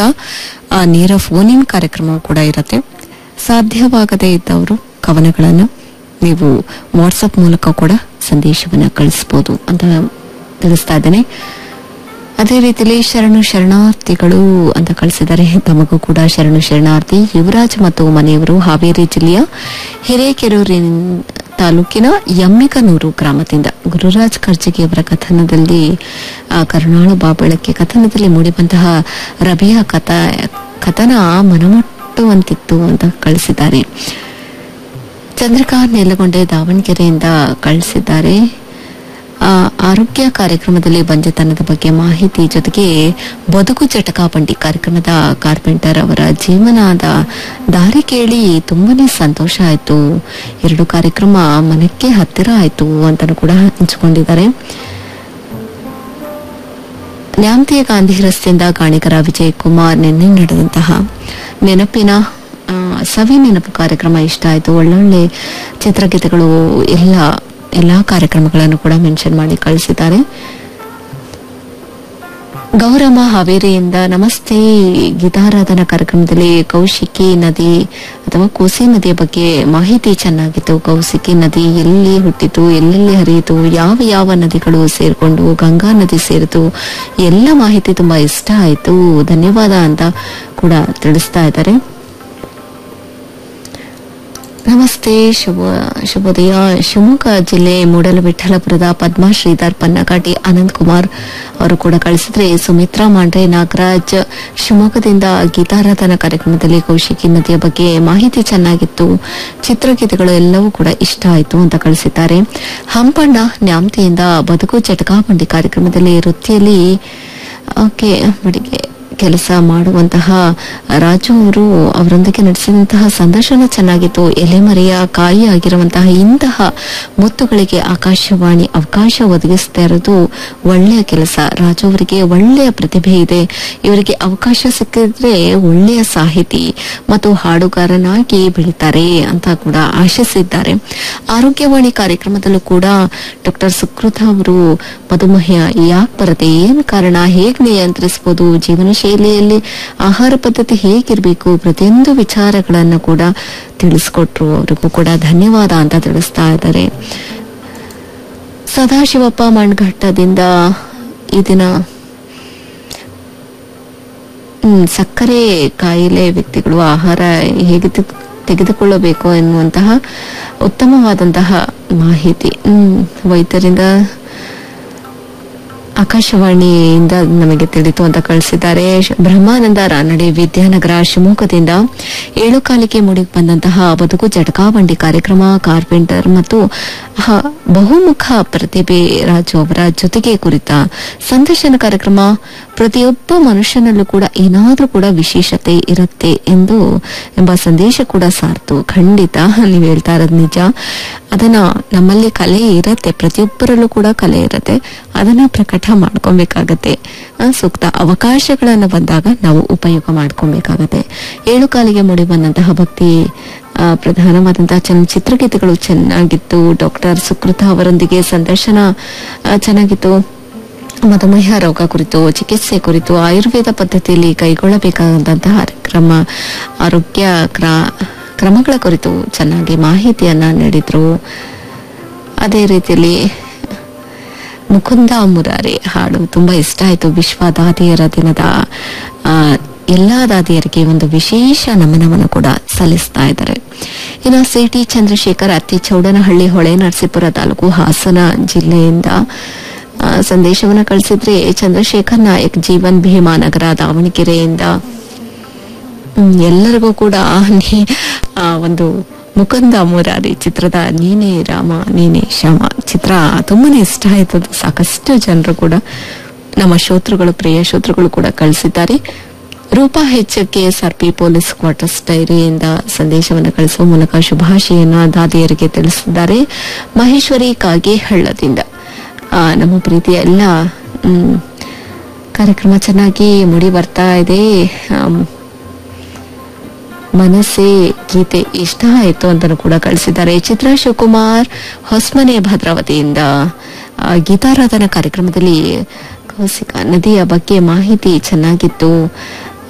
ಆ, ನೇರ phone in ಕಾರ್ಯಕ್ರಮ ಕೂಡ ಇರುತ್ತೆ ಸಾಧ್ಯವಾಗದೇ ಇದ್ದವರು ಕವನಗಳನ್ನು ನೀವು ವಾಟ್ಸಪ್ ಮೂಲಕ ಕೂಡ ಸಂದೇಶವನ್ನ ಕಳಿಸಬಹುದು ಅಂತ ತಿಳಿಸ್ತಾ ಇದ್ದೇನೆ ಅದೇ ರೀತಿಯಲ್ಲಿ ಶರಣು ಶರಣಾರ್ಥಿಗಳು ಅಂತ ಕಳಿಸಿದ್ದಾರೆ ತಮಗೂ ಕೂಡ ಶರಣು ಶರಣಾರ್ಥಿ ಯುವರಾಜ್ ಮತ್ತು ಮನೆಯವರು ಹಾವೇರಿ ಜಿಲ್ಲೆಯ ಹಿರೇಕೆರೂರಿನ ತಾಲೂಕಿನ ಯಮ್ಮಿಕನೂರು ಗ್ರಾಮದಿಂದ ಗುರುರಾಜ್ ಕರ್ಜಿಗಿಯವರ ಕಥನದಲ್ಲಿ ಆ, ಕರುಣಾಳು ಬಾಬಳಕ್ಕೆ ಕಥನದಲ್ಲಿ ಮೂಡಿಬಂತಹ ರಬಿಯ ಕಥ ಕಥನ ಮನಮುಟ್ಟುವಂತಿತ್ತು ಅಂತ ಕಳಿಸಿದ್ದಾರೆ ಚಂದ್ರಿಕಾ ನೆಲಗೊಂಡೆ ದಾವಣಗೆರೆಯಿಂದ ಕಳಿಸಿದ್ದಾರೆ ಆ, ಆರೋಗ್ಯ ಕಾರ್ಯಕ್ರಮದಲ್ಲಿ ಬಂಜೆತನದ ಬಗ್ಗೆ ಮಾಹಿತಿ ಜೊತೆಗೆ ಬದುಕು ಚಟಕ ಬಂಡಿ ಕಾರ್ಯಕ್ರಮದ ಕಾರ್ಪೆಂಟರ್ ಅವರ ಜೀವನದ ದಾರಿ ಕೇಳಿ ತುಂಬಾನೇ ಸಂತೋಷ ಆಯ್ತು ಎರಡು ಕಾರ್ಯಕ್ರಮ ಮನಕ್ಕೆ ಹತ್ತಿರ ಆಯ್ತು ಅಂತಾನು ಕೂಡ ಹಂಚಿಕೊಂಡಿದ್ದಾರೆ ನ್ಯಾಮತಿಯ ಗಾಂಧಿ ರಸ್ತೆಯಿಂದ ಗಾಣಿಗರ ವಿಜಯ್ ಕುಮಾರ್ ನಿನ್ನೆ ನಡೆದಂತಹ ನೆನಪಿನ ಆ, ಸವಿ ನೆನಪು ಕಾರ್ಯಕ್ರಮ ಇಷ್ಟ ಆಯ್ತು ಒಳ್ಳೊಳ್ಳೆ ಚಿತ್ರಗೀತೆಗಳು ಎಲ್ಲ ಎಲ್ಲಾ ಕಾರ್ಯಕ್ರಮಗಳನ್ನು ಕೂಡ ಮೆನ್ಷನ್ ಮಾಡಿ ಕಳಿಸಿದ್ದಾರೆ ಗೌರಮ್ಮ ಹಾವೇರಿಯಿಂದ ನಮಸ್ತೆ ಗೀತಾರಾಧನಾ ಕಾರ್ಯಕ್ರಮದಲ್ಲಿ ಕೌಶಿಕಿ ನದಿ ಅಥವಾ ಕೋಸಿ ನದಿಯ ಬಗ್ಗೆ ಮಾಹಿತಿ ಚೆನ್ನಾಗಿತ್ತು ಕೌಶಿಕಿ ನದಿ ಎಲ್ಲಿ ಹುಟ್ಟಿತು ಎಲ್ಲೆಲ್ಲಿ ಹರಿಯಿತು ಯಾವ ಯಾವ ನದಿಗಳು ಸೇರ್ಕೊಂಡು ಗಂಗಾ ನದಿ ಸೇರಿತು ಎಲ್ಲ ಮಾಹಿತಿ ತುಂಬಾ ಇಷ್ಟ ಆಯ್ತು ಧನ್ಯವಾದ ಅಂತ ಕೂಡ ತಿಳಿಸ್ತಾ ಇದ್ದಾರೆ ನಮಸ್ತೆ ಶುಭ ಶುಭೋದಯ ಶಿವಮೊಗ್ಗ ಜಿಲ್ಲೆ ಮೂಡಲವಿಠಲಪುರದ ಪದ್ಮಾ ಶ್ರೀಧರ್ ಪನ್ನಕಾಟಿ ಅನಂತ್ ಕುಮಾರ್ ಅವರು ಕೂಡ ಕಳಿಸಿದ್ರೆ ಸುಮಿತ್ರಾ ಮಾಂಡ್ರೆ ನಾಗರಾಜ್ ಶಿವಮೊಗ್ಗದಿಂದ ಗೀತಾರಾಧನಾ ಕಾರ್ಯಕ್ರಮದಲ್ಲಿ ಕೌಶಿಕಿ ನದಿಯ ಬಗ್ಗೆ ಮಾಹಿತಿ ಚೆನ್ನಾಗಿತ್ತು ಚಿತ್ರಗೀತೆಗಳು ಎಲ್ಲವೂ ಕೂಡ ಇಷ್ಟ ಆಯಿತು ಅಂತ ಕಳಿಸಿದ್ದಾರೆ ಹಂಪಣ್ಣ ನ್ಯಾಮತಿಯಿಂದ ಬದುಕು ಚಟಕಾಬಂಡಿ ಕಾರ್ಯಕ್ರಮದಲ್ಲಿ ವೃತ್ತಿಯಲ್ಲಿ ಓಕೆ ಮಡಿಗೆ ಕೆಲಸ ಮಾಡುವಂತಹ ರಾಜು ಅವರು ಅವರೊಂದಿಗೆ ನಡೆಸಿದಂತಹ ಸಂದರ್ಶನ ಚೆನ್ನಾಗಿತ್ತು ಎಲೆಮರೆಯ ಕಾಯಿ ಆಗಿರುವಂತಹ ಇಂತಹ ಮುತ್ತುಗಳಿಗೆ ಆಕಾಶವಾಣಿ ಅವಕಾಶ ಒದಗಿಸ್ತಾ ಇರೋದು ಒಳ್ಳೆಯ ಕೆಲಸ ರಾಜು ಅವರಿಗೆ ಒಳ್ಳೆಯ ಪ್ರತಿಭೆ ಇದೆ ಇವರಿಗೆ ಅವಕಾಶ ಸಿಕ್ಕಿದ್ರೆ ಒಳ್ಳೆಯ ಸಾಹಿತಿ ಮತ್ತು ಹಾಡುಗಾರನಾಗಿ ಬೆಳೀತಾರೆ ಅಂತ ಕೂಡ ಆಶಿಸಿದ್ದಾರೆ ಆರೋಗ್ಯವಾಣಿ ಕಾರ್ಯಕ್ರಮದಲ್ಲೂ ಕೂಡ ಡಾಕ್ಟರ್ ಸುಕೃತ ಅವರು ಮಧುಮೇಹ ಯಾಕೆ ಬರುತ್ತೆ ಏನು ಕಾರಣ ಹೇಗೆ ನಿಯಂತ್ರಿಸಬಹುದು ಜೀವನ ಶೈಲಿಯಲ್ಲಿ ಆಹಾರ ಪದ್ಧತಿ ಹೇಗಿರಬೇಕು ಪ್ರತಿಯೊಂದು ವಿಚಾರಗಳನ್ನು ಕೂಡ ತಿಳಿಸ್ಕೊಟ್ರು ಅವರಿಗೂ ಕೂಡ ಧನ್ಯವಾದ ಅಂತ ತಿಳಿಸ್ತಾ ಇದ್ದಾರೆ ಸದಾಶಿವಪ್ಪ ಮಣ್ಘಟ್ಟದಿಂದ ಈ ದಿನ ಹ್ಮ್, ಸಕ್ಕರೆ ಕಾಯಿಲೆ ವ್ಯಕ್ತಿಗಳು ಆಹಾರ ಹೇಗೆ ತೆಗ್- ತೆಗೆದುಕೊಳ್ಳಬೇಕು ಎನ್ನುವಂತಹ ಉತ್ತಮವಾದಂತಹ ಮಾಹಿತಿ ಹ್ಮ್, ವೈದ್ಯರಿಂದ ಆಕಾಶವಾಣಿಯಿಂದ ನಮಗೆ ತಿಳಿತು ಅಂತ ಕಳಿಸಿದ್ದಾರೆ ಶ್- ಬ್ರಹ್ಮಾನಂದ ರಾನಡೆ ವಿದ್ಯಾನಗರ ಶಿವಮೊಗ್ಗದಿಂದ ಏಳು ಕಾಲಿಗೆ ಮುಡಿಗೆ ಬಂದಂತಹ ಬದುಕು ಜಟಕಾಬಂಡಿ ಕಾರ್ಯಕ್ರಮ ಕಾರ್ಪೆಂಟರ್ ಮತ್ತು ಹ- ಬಹುಮುಖ ಪ್ರತಿಭೆ ರಾಜು ಅವರ ಜೊತೆಗೆ ಕುರಿತ ಸಂದರ್ಶನ ಕಾರ್ಯಕ್ರಮ ಪ್ರತಿಯೊಬ್ಬ ಮನುಷ್ಯನಲ್ಲೂ ಕೂಡ ಏನಾದ್ರೂ ಕೂಡ ವಿಶೇಷತೆ ಇರುತ್ತೆ ಎಂದು ಎಂಬ ಸಂದೇಶ ಕೂಡ ಸಾರ್ತು ಖಂಡಿತ ನೀವು ಹೇಳ್ತಾ ಇರೋದು ನಿಜ ಅದನ್ನ ನಮ್ಮಲ್ಲಿ ಕಲೆ ಇರತ್ತೆ ಪ್ರತಿಯೊಬ್ಬರಲ್ಲೂ ಕೂಡ ಕಲೆ ಇರತ್ತೆ ಅದನ್ನ ಪ್ರಕಟ ಮಾಡ್ಕೊಬೇಕಾಗತ್ತೆ ಆ, ಸೂಕ್ತ ಅವಕಾಶಗಳನ್ನ ಬಂದಾಗ ನಾವು ಉಪಯೋಗ ಮಾಡ್ಕೊಬೇಕಾಗತ್ತೆ ಏಳು ಕಾಲಿಗೆ ಮುಡಿ ಬಂದಂತಹ ಭಕ್ತಿ ಆ, ಪ್ರಧಾನವಾದಂತಹ ಚಲನಚಿತ್ರ ಗೀತೆಗಳು ಚೆನ್ನಾಗಿತ್ತು ಡಾಕ್ಟರ್ ಸುಕೃತ ಅವರೊಂದಿಗೆ ಸಂದರ್ಶನ ಆ, ಚೆನ್ನಾಗಿತ್ತು ಮಧುಮೇಹ ರೋಗ ಕುರಿತು ಚಿಕಿತ್ಸೆ ಕುರಿತು ಆಯುರ್ವೇದ ಪದ್ಧತಿಯಲ್ಲಿ ಕೈಗೊಳ್ಳಬೇಕಾದಂತಹ ಕ್ರಮ ಆರೋಗ್ಯ ಕ್ರ- ಕ್ರಮಗಳ ಕುರಿತು ಚೆನ್ನಾಗಿ ಮಾಹಿತಿಯನ್ನ ನೀಡಿದ್ರು ಅದೇ ರೀತಿಯಲ್ಲಿ ಮುಕುಂದ ಮುರಾರಿ ಹಾಡು ತುಂಬಾ ಇಷ್ಟ ಆಯ್ತು ವಿಶ್ವ ದಾದಿಯರ ದಿನದ ಆ, ಎಲ್ಲಾ ದಾದಿಯರಿಗೆ ಒಂದು ವಿಶೇಷ ನಮನವನ್ನು ಕೂಡ ಸಲ್ಲಿಸ್ತಾ ಇದ್ದಾರೆ ಇನ್ನು ಸಿಟಿ ಚಂದ್ರಶೇಖರ್ ಅತ್ತಿ ಚೌಡನಹಳ್ಳಿ ಹೊಳೆ ನರಸೀಪುರ ತಾಲೂಕು ಹಾಸನ ಜಿಲ್ಲೆಯಿಂದ ಆ, ಸಂದೇಶವನ್ನ ಕಳಿಸಿದ್ರೆ ಚಂದ್ರಶೇಖರ್ ನಾಯಕ್ ಜೀವನ್ ಭೀಮಾನಗರ ದಾವಣಗೆರೆಯಿಂದ ಹ್ಮ್, ಎಲ್ಲರಿಗೂ ಕೂಡ ನೀ- ಆ, ಒಂದು ಮುಕುಂದ ಮುರಾರಿ ಚಿತ್ರದ ನೀನೇ ರಾಮ ನೀನೇ ಶ್ಯಾಮ ಚಿತ್ರ ತುಂಬಾನೇ ಇಷ್ಟ ಆಯ್ತು ಅದು ಸಾಕಷ್ಟು ಜನರು ಕೂಡ ನಮ್ಮ ಶ್ರೋತೃಗಳು ಪ್ರಿಯ ಶ್ರೋತೃಗಳು ಕೂಡ ಕಳಿಸಿದ್ದಾರೆ Roopa H KSRP police quarters ಡೈರಿಯಿಂದ ಸಂದೇಶವನ್ನು ಕಳಿಸುವ ಮೂಲಕ ಶುಭಾಶಯನ ದಾದಿಯರಿಗೆ ತಿಳಿಸಿದ್ದಾರೆ ಮಹೇಶ್ವರಿ ಕಾಗೇಹಳ್ಳದಿಂದ ಆ, ನಮ್ಮ ಪ್ರೀತಿಯ ಎಲ್ಲ ಹ್ಮ್, ಕಾರ್ಯಕ್ರಮ ಚೆನ್ನಾಗಿ ಮುಡಿ ಬರ್ತಾ ಇದೆ ಆಮ್, ಮನಸ್ಸೇ ಗೀತೆ ಇಷ್ಟ ಆಯ್ತು ಅಂತ ಕೂಡ ಕಳಿಸಿದ್ದಾರೆ ಚಿತ್ರ ಶಿವಕುಮಾರ್ ಹೊಸ್ಮನೆ ಭದ್ರಾವತಿಯಿಂದ ಆ, ಗೀತಾರಾಧನಾ ಕಾರ್ಯಕ್ರಮದಲ್ಲಿ ಕೌಸಿಕ ನದಿಯ ಬಗ್ಗೆ ಮಾಹಿತಿ ಚೆನ್ನಾಗಿತ್ತು